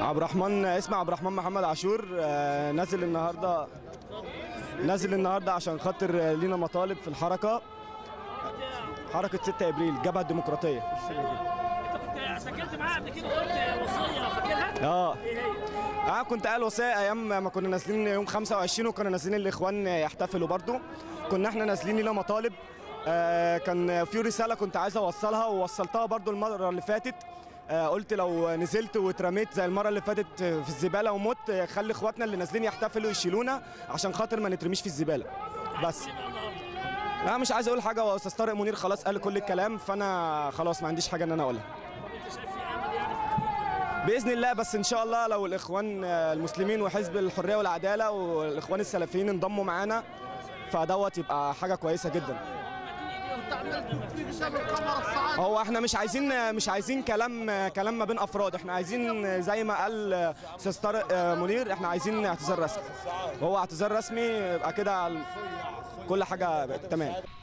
عبد الرحمن اسمي عبد الرحمن محمد عاشور آه، نازل النهارده نازل النهارده عشان خاطر آه، لينا مطالب في الحركه حركه 6 ابريل الجبهه الديمقراطيه انت سجلت معاه قبل كده وقلت وصيه فاكرها؟ اه ايه هي؟ انا كنت قال وصيه ايام ما كنا نازلين يوم 25 وكنا نازلين الاخوان يحتفلوا برضو كنا احنا نازلين لنا مطالب آه كان في رساله كنت عايز اوصلها ووصلتها برضو المره اللي فاتت آه قلت لو نزلت واترميت زي المره اللي فاتت في الزباله ومت آه، خلي اخواتنا اللي نازلين يحتفلوا يشيلونا عشان خاطر ما نترميش في الزباله بس لا مش عايز اقول حاجه هو استاذ طارق منير خلاص قال كل الكلام فانا خلاص ما عنديش حاجه ان انا اقولها انت شايف في امل يعني في التغيير؟ باذن الله بس ان شاء الله لو الاخوان آه، المسلمين وحزب الحريه والعداله والاخوان السلفيين انضموا معانا فدوت يبقى حاجه كويسه جدا هو احنا مش عايزين مش عايزين كلام كلام ما بين افراد احنا عايزين زي ما قال استاذ طارق آه، منير احنا عايزين اعتذار رسمي هو اعتذار رسمي يبقى كده كل حاجه بقت تمام